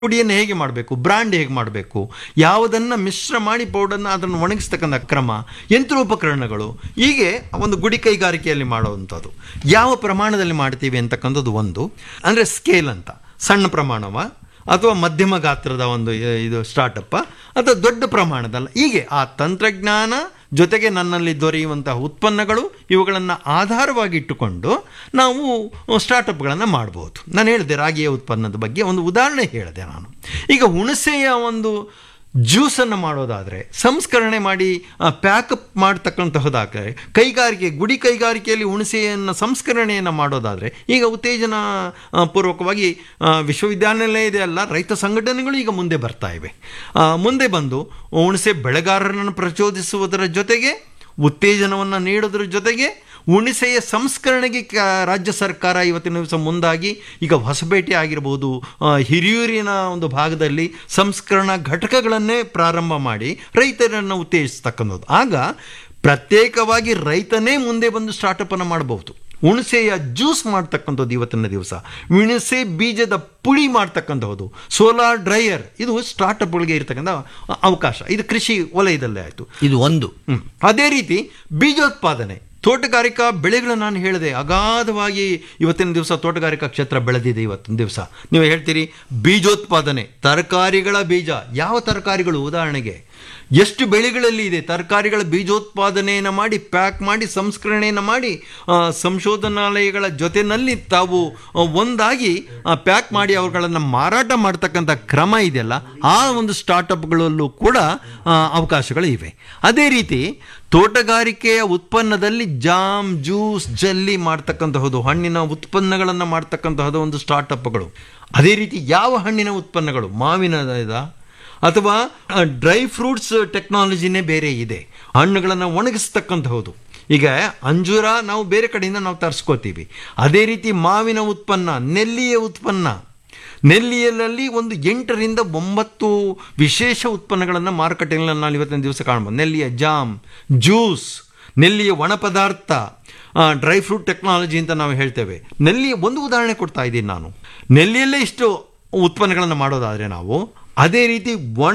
ಪುಡಿಯನ್ನು ಹೇಗೆ ಮಾಡಬೇಕು ಬ್ರ್ಯಾಂಡ್ ಹೇಗೆ ಮಾಡಬೇಕು ಯಾವುದನ್ನು ಮಿಶ್ರ ಮಾಡಿ ಪೌಡರ್ನ ಅದನ್ನು ಒಣಗಿಸ್ತಕ್ಕಂಥ ಕ್ರಮ ಯಂತ್ರೋಪಕರಣಗಳು ಹೀಗೆ ಒಂದು ಗುಡಿ ಕೈಗಾರಿಕೆಯಲ್ಲಿ ಮಾಡುವಂಥದ್ದು ಯಾವ ಪ್ರಮಾಣದಲ್ಲಿ ಮಾಡ್ತೀವಿ ಅಂತಕ್ಕಂಥದ್ದು ಒಂದು ಅಂದರೆ ಸ್ಕೇಲ್ ಅಂತ ಸಣ್ಣ ಪ್ರಮಾಣವ ಅಥವಾ ಮಧ್ಯಮ ಗಾತ್ರದ ಒಂದು ಇ- ಇದು ಸ್ಟಾರ್ಟಪ್ಪ ಅಥವಾ ದೊಡ್ಡ ಪ್ರಮಾಣದಲ್ಲ ಹೀಗೆ ಆ ತಂತ್ರಜ್ಞಾನ ಜೊತೆಗೆ ನನ್ನಲ್ಲಿ ದೊರೆಯುವಂತಹ ಉತ್ಪನ್ನಗಳು ಇವುಗಳನ್ನು ಆಧಾರವಾಗಿ ಇಟ್ಟುಕೊಂಡು ನಾವು ಸ್ಟಾರ್ಟಪ್ಗಳನ್ನು ಮಾಡ್ಬೋದು ನಾನು ಹೇಳಿದೆ ರಾಗಿಯ ಉತ್ಪನ್ನದ ಬಗ್ಗೆ ಒಂದು ಉದಾಹರಣೆ ಹೇಳಿದೆ ನಾನು ಈಗ ಹುಣಸೆಯ ಒಂದು ಜ್ಯೂಸನ್ನು ಮಾಡೋದಾದರೆ ಸಂಸ್ಕರಣೆ ಮಾಡಿ ಪ್ಯಾಕಪ್ ಮಾಡ್ತಕ್ಕಂತಹದ್ದಾದರೆ ಕೈಗಾರಿಕೆ ಗುಡಿ ಕೈಗಾರಿಕೆಯಲ್ಲಿ ಹುಣಸೆಯನ್ನು ಸಂಸ್ಕರಣೆಯನ್ನು ಮಾಡೋದಾದರೆ ಈಗ ಉತ್ತೇಜನ ಆ, ಪೂರ್ವಕವಾಗಿ ಆ, ವಿಶ್ವವಿದ್ಯಾನಿಲಯದೇ ಅಲ್ಲ ರೈತ ಸಂಘಟನೆಗಳು ಈಗ ಮುಂದೆ ಬರ್ತಾ ಇವೆ ಆ, ಮುಂದೆ ಬಂದು ಹುಣಸೆ ಬೆಳೆಗಾರರನ್ನು ಪ್ರಚೋದಿಸುವುದರ ಜೊತೆಗೆ ಉತ್ತೇಜನವನ್ನು ನೀಡೋದ್ರ ಜೊತೆಗೆ ಹುಣಸೆಯ ಸಂಸ್ಕರಣೆಗೆ ಕ- ರಾಜ್ಯ ಸರ್ಕಾರ ಇವತ್ತಿನ ದಿವಸ ಮುಂದಾಗಿ ಈಗ ಹೊಸಪೇಟೆ ಆಗಿರ್ಬೋದು ಆ, ಹಿರಿಯೂರಿನ ಒಂದು ಭಾಗದಲ್ಲಿ ಸಂಸ್ಕರಣಾ ಘಟಕಗಳನ್ನೇ ಪ್ರಾರಂಭ ಮಾಡಿ ರೈತರನ್ನು ಉತ್ತೇಜಿಸ್ತಕ್ಕಂಥದ್ದು ಆಗ ಪ್ರತ್ಯೇಕವಾಗಿ ರೈತನೇ ಮುಂದೆ ಬಂದು ಸ್ಟಾರ್ಟಪ್ಪನ್ನು ಮಾಡಬಹುದು ಹುಣಸೆಯ ಜ್ಯೂಸ್ ಮಾಡ್ತಕ್ಕಂಥದ್ದು ಇವತ್ತಿನ ದಿವಸ ಹುಣಸೆ ಬೀಜದ ಪುಡಿ ಮಾಡ್ತಕ್ಕಂಥದ್ದು ಸೋಲಾರ್ ಡ್ರೈಯರ್ ಇದು ಸ್ಟಾರ್ಟಪ್ಗಳಿಗೆ ಇರತಕ್ಕಂಥ ಅವಕಾಶ ಇದು ಕೃಷಿ ವಲಯದಲ್ಲೇ ಆಯಿತು ಇದು ಒಂದು ಹ್ಮ್. ಅದೇ ರೀತಿ ಬೀಜೋತ್ಪಾದನೆ ತೋಟಗಾರಿಕಾ ಬೆಳೆಗಳು ನಾನು ಹೇಳಿದೆ ಅಗಾಧವಾಗಿ ಇವತ್ತಿನ ದಿವಸ ತೋಟಗಾರಿಕಾ ಕ್ಷೇತ್ರ ಬೆಳೆದಿದೆ ಇವತ್ತಿನ ದಿವಸ ನೀವು ಹೇಳ್ತೀರಿ ಬೀಜೋತ್ಪಾದನೆ ತರಕಾರಿಗಳ ಬೀಜ ಯಾವ ತರಕಾರಿಗಳು ಉದಾಹರಣೆಗೆ ಎಷ್ಟು ಬೆಳೆಗಳಲ್ಲಿ ಇದೆ ತರಕಾರಿಗಳ ಬೀಜೋತ್ಪಾದನೆಯನ್ನು ಮಾಡಿ ಪ್ಯಾಕ್ ಮಾಡಿ ಸಂಸ್ಕರಣೆಯನ್ನು ಮಾಡಿ ಆ, ಸಂಶೋಧನಾಲಯಗಳ ಜೊತೆನಲ್ಲಿ ತಾವು ಆ, ಒಂದಾಗಿ ಪ್ಯಾಕ್ ಮಾಡಿ ಅವುಗಳನ್ನು ಮಾರಾಟ ಮಾಡ್ತಕ್ಕಂಥ ಕ್ರಮ ಇದೆಯಲ್ಲ ಆ ಒಂದು ಸ್ಟಾರ್ಟಪ್ಗಳಲ್ಲೂ ಕೂಡ ಆ, ಅವಕಾಶಗಳು ಇವೆ ಅದೇ ರೀತಿ ತೋಟಗಾರಿಕೆಯ ಉತ್ಪನ್ನದಲ್ಲಿ ಜಾಮ್ ಜ್ಯೂಸ್ ಜಲ್ಲಿ ಮಾಡ್ತಕ್ಕಂತಹದ್ದು ಹಣ್ಣಿನ ಉತ್ಪನ್ನಗಳನ್ನು ಮಾಡ್ತಕ್ಕಂತಹದ್ದು ಒಂದು ಸ್ಟಾರ್ಟಪ್ಗಳು ಅದೇ ರೀತಿ ಯಾವ ಹಣ್ಣಿನ ಉತ್ಪನ್ನಗಳು ಮಾವಿನ ಇದ ಅಥವಾ ಡ್ರೈ ಫ್ರೂಟ್ಸ್ ಟೆಕ್ನಾಲಜಿನೇ ಬೇರೆ ಇದೆ ಹಣ್ಣುಗಳನ್ನು ಒಣಗಿಸ್ತಕ್ಕಂತಹದ್ದು ಈಗ ಅಂಜೂರ ನಾವು ಬೇರೆ ಕಡೆಯಿಂದ ನಾವು ತರಿಸ್ಕೋತೀವಿ ಅದೇ ರೀತಿ ಮಾವಿನ ಉತ್ಪನ್ನ ನೆಲ್ಲಿಯ ಉತ್ಪನ್ನ ನೆಲ್ಲಿಯಲ್ಲಿ ಒಂದು ಎಂಟರಿಂದ ಒಂಬತ್ತು ವಿಶೇಷ ಉತ್ಪನ್ನಗಳನ್ನು ಮಾರುಕಟ್ಟೆಯಲ್ಲಿ ನಾವು ಇವತ್ತಿನ ದಿವಸ ಕಾಣ್ಬೋದು ನೆಲ್ಲಿಯ ಜಾಮ್ ಜ್ಯೂಸ್ ನೆಲ್ಲಿಯ ಒಣ ಪದಾರ್ಥ ಡ್ರೈ ಫ್ರೂಟ್ ಟೆಕ್ನಾಲಜಿ ಅಂತ ನಾವು ಹೇಳ್ತೇವೆ ನೆಲ್ಲಿಯ ಒಂದು ಉದಾಹರಣೆ ಕೊಡ್ತಾ ಇದ್ದೀನಿ ನಾನು ನೆಲ್ಲಿಯಲ್ಲೇ ಇಷ್ಟು ಉತ್ಪನ್ನಗಳನ್ನು ಮಾಡೋದಾದರೆ ನಾವು ಅದೇ ರೀತಿ ಒಣ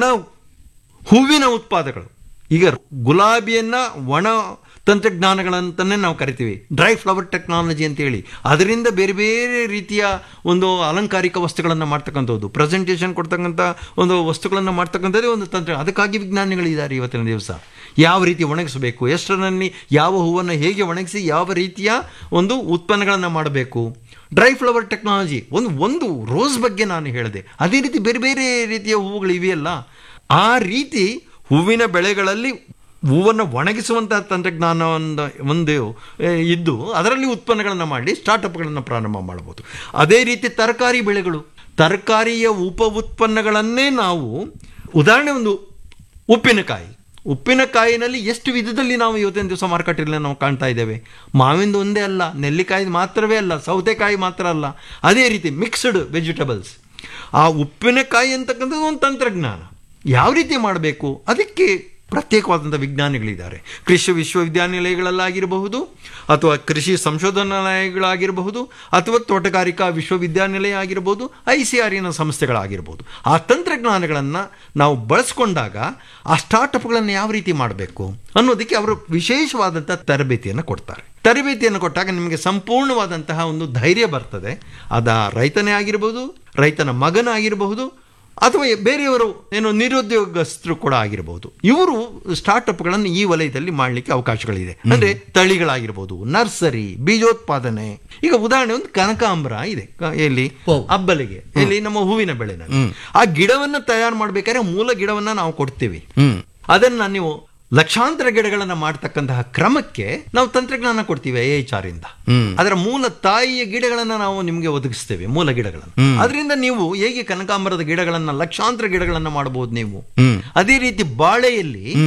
ಹೂವಿನ ಉತ್ಪಾದಗಳು ಈಗ ಗುಲಾಬಿಯನ್ನ ಒಣ ತಂತ್ರಜ್ಞಾನಗಳಂತಲೇ ನಾವು ಕರಿತೀವಿ ಡ್ರೈ ಫ್ಲವರ್ ಟೆಕ್ನಾಲಜಿ ಅಂತೇಳಿ ಅದರಿಂದ ಬೇರೆ ಬೇರೆ ರೀತಿಯ ಒಂದು ಅಲಂಕಾರಿಕ ವಸ್ತುಗಳನ್ನು ಮಾಡ್ತಕ್ಕಂಥದ್ದು ಪ್ರೆಸೆಂಟೇಷನ್ ಕೊಡ್ತಕ್ಕಂಥ ಒಂದು ವಸ್ತುಗಳನ್ನು ಮಾಡ್ತಕ್ಕಂಥದ್ದೇ ಒಂದು ತಂತ್ರ ಅದಕ್ಕಾಗಿ ವಿಜ್ಞಾನಿಗಳಿದ್ದಾರೆ ಇವತ್ತಿನ ದಿವಸ ಯಾವ ರೀತಿ ಒಣಗಿಸಬೇಕು ಎಷ್ಟರಲ್ಲಿ ಯಾವ ಹೂವನ್ನು ಹೇಗೆ ಒಣಗಿಸಿ ಯಾವ ರೀತಿಯ ಒಂದು ಉತ್ಪನ್ನಗಳನ್ನು ಮಾಡಬೇಕು ಡ್ರೈ ಫ್ಲವರ್ ಟೆಕ್ನಾಲಜಿ ಒಂದು ಒಂದು ರೋಸ್ ಬಗ್ಗೆ ನಾನು ಹೇಳಿದೆ ಅದೇ ರೀತಿ ಬೇರೆ ಬೇರೆ ರೀತಿಯ ಹೂವುಗಳು ಇವೆಯಲ್ಲ ಆ ರೀತಿ ಹೂವಿನ ಬೆಳೆಗಳಲ್ಲಿ ಹೂವನ್ನು ಒಣಗಿಸುವಂತಹ ತಂತ್ರಜ್ಞಾನವನ್ನು ಒಂದು ಆ, ಇದ್ದು ಅದರಲ್ಲಿ ಉತ್ಪನ್ನಗಳನ್ನು ಮಾಡಿ ಸ್ಟಾರ್ಟಪ್ಗಳನ್ನು ಪ್ರಾರಂಭ ಮಾಡಬಹುದು ಅದೇ ರೀತಿ ತರಕಾರಿ ಬೆಳೆಗಳು ತರಕಾರಿಯ ಉಪ ಉತ್ಪನ್ನಗಳನ್ನೇ ನಾವು ಉದಾಹರಣೆ ಒಂದು ಉಪ್ಪಿನಕಾಯಿ ಉಪ್ಪಿನಕಾಯಿನಲ್ಲಿ ಎಷ್ಟು ವಿಧದಲ್ಲಿ ನಾವು ಇವತ್ತಿನ ದಿವಸ ಮಾರುಕಟ್ಟೆಯಲ್ಲಿ ನಾವು ಕಾಣ್ತಾ ಇದ್ದೇವೆ ಮಾವಿಂದು ಒಂದೇ ಅಲ್ಲ ನೆಲ್ಲಿಕಾಯಿ ಮಾತ್ರವೇ ಅಲ್ಲ ಸೌತೆಕಾಯಿ ಮಾತ್ರ ಅಲ್ಲ ಅದೇ ರೀತಿ ಮಿಕ್ಸ್ಡ್ ವೆಜಿಟಬಲ್ಸ್ ಆ ಉಪ್ಪಿನಕಾಯಿ ಅಂತಕ್ಕಂಥದ್ದು ಒಂದು ತಂತ್ರಜ್ಞಾನ ಯಾವ ರೀತಿ ಮಾಡಬೇಕು ಅದಕ್ಕೆ ಪ್ರತ್ಯೇಕವಾದಂಥ ವಿಜ್ಞಾನಿಗಳಿದ್ದಾರೆ ಕೃಷಿ ವಿಶ್ವವಿದ್ಯಾನಿಲಯಗಳಲ್ಲಾಗಿರಬಹುದು ಅಥವಾ ಕೃಷಿ ಸಂಶೋಧನಾಲಯಗಳಾಗಿರಬಹುದು ಅಥವಾ ತೋಟಗಾರಿಕಾ ವಿಶ್ವವಿದ್ಯಾನಿಲಯ ಆಗಿರಬಹುದು ಐ ಸಿ ಆರಿನ ಸಂಸ್ಥೆಗಳಾಗಿರ್ಬೋದು ಆ ತಂತ್ರಜ್ಞಾನಗಳನ್ನು ನಾವು ಬಳಸ್ಕೊಂಡಾಗ ಆ ಸ್ಟಾರ್ಟಪ್ಗಳನ್ನು ಯಾವ ರೀತಿ ಮಾಡಬೇಕು ಅನ್ನೋದಕ್ಕೆ ಅವರು ವಿಶೇಷವಾದಂಥ ತರಬೇತಿಯನ್ನು ಕೊಡ್ತಾರೆ ತರಬೇತಿಯನ್ನು ಕೊಟ್ಟಾಗ ನಿಮಗೆ ಸಂಪೂರ್ಣವಾದಂತಹ ಒಂದು ಧೈರ್ಯ ಬರ್ತದೆ ಅದ ರೈತನೇ ಆಗಿರ್ಬೋದು ರೈತನ ಮಗನಾಗಿರಬಹುದು ಅಥವಾ ಬೇರೆಯವರು ಏನು ನಿರುದ್ಯೋಗಸ್ಥರು ಕೂಡ ಆಗಿರಬಹುದು ಇವರು ಸ್ಟಾರ್ಟಪ್ಗಳನ್ನು ಈ ವಲಯದಲ್ಲಿ ಮಾಡಲಿಕ್ಕೆ ಅವಕಾಶಗಳಿದೆ ಅಂದ್ರೆ ತಳಿಗಳಾಗಿರ್ಬೋದು ನರ್ಸರಿ ಬೀಜೋತ್ಪಾದನೆ ಈಗ ಉದಾಹರಣೆ ಒಂದು ಕನಕಾಂಬರ ಇದೆ ಕ- ಎಲ್ಲಿ ಓ. ಅಬ್ಬಲಿಗೆ ಎಲ್ಲಿ ನಮ್ಮ ಹೂವಿನ ಬೆಳೆನಲ್ಲಿ ಆ ಗಿಡವನ್ನ ತಯಾರು ಮಾಡ್ಬೇಕಾದ್ರೆ ಮೂಲ ಗಿಡವನ್ನ ನಾವು ಕೊಡ್ತೀವಿ ಹ್ಮ್ ಅದನ್ನ ನೀವು ಲಕ್ಷಾಂತರ ಗಿಡಗಳನ್ನ ಮಾಡ್ತಕ್ಕಂತಹ ಕ್ರಮಕ್ಕೆ ನಾವು ತಂತ್ರಜ್ಞಾನ ಕೊಡ್ತೀವಿ ಐ ಎಚ್ ಆರ್ ಇಂದ ಹ್ಮ್. ಅದರ ಮೂಲ ತಾಯಿಯ ಗಿಡಗಳನ್ನ ನಾವು ನಿಮಗೆ ಒದಗಿಸ್ತೇವೆ ಮೂಲ ಗಿಡಗಳನ್ನು ಅದರಿಂದ ನೀವು ಹೇಗೆ ಕನಕಾಂಬರದ ಗಿಡಗಳನ್ನ ಲಕ್ಷಾಂತರ ಗಿಡಗಳನ್ನ ಮಾಡಬಹುದು ನೀವು ಹ್ಮ್. ಅದೇ ರೀತಿ ಬಾಳೆಯಲ್ಲಿ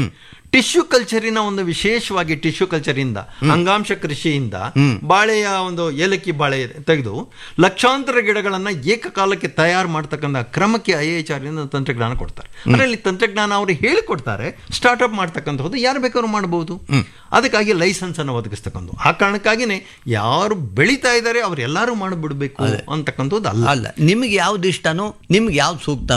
ಟಿಶ್ಯೂ ಕಲ್ಚರಿನ ಒಂದು ವಿಶೇಷವಾಗಿ ಟಿಶ್ಯೂ ಕಲ್ಚರಿಂದ ಅಂಗಾಂಶ ಕೃಷಿಯಿಂದ ಬಾಳೆಯ ಒಂದು ಏಲಕ್ಕಿ ಬಾಳೆ ತೆಗೆದು ಲಕ್ಷಾಂತರ ಗಿಡಗಳನ್ನ ಏಕಕಾಲಕ್ಕೆ ತಯಾರು ಮಾಡ್ತಕ್ಕಂಥ ಕ್ರಮಕ್ಕೆ ಐ ಎಚ್ ಆರ್ ತಂತ್ರಜ್ಞಾನ ಕೊಡ್ತಾರೆ ಅದರಲ್ಲಿ ತಂತ್ರಜ್ಞಾನ ಅವರು ಹೇಳಿಕೊಡ್ತಾರೆ ಸ್ಟಾರ್ಟ್ಅಪ್ ಮಾಡ್ತಕ್ಕಂಥದ್ದು ಯಾರು ಬೇಕಾದ್ರೂ ಮಾಡಬಹುದು ಅದಕ್ಕಾಗಿ ಲೈಸೆನ್ಸ್ ಅನ್ನು ಒದಗಿಸ್ತಕ್ಕಂಥ ಆ ಕಾರಣಕ್ಕಾಗಿನೇ ಯಾರು ಬೆಳೀತಾ ಇದ್ದಾರೆ ಅವ್ರು ಎಲ್ಲರೂ ಮಾಡಿಬಿಡ್ಬೇಕು ಅಂತಕ್ಕಂಥದ್ದು ಅಲ್ಲ ಅಲ್ಲ ನಿಮ್ಗೆ ಯಾವ್ದು ಇಷ್ಟನೋ ನಿಮ್ಗೆ ಯಾವ್ದು ಸೂಕ್ತ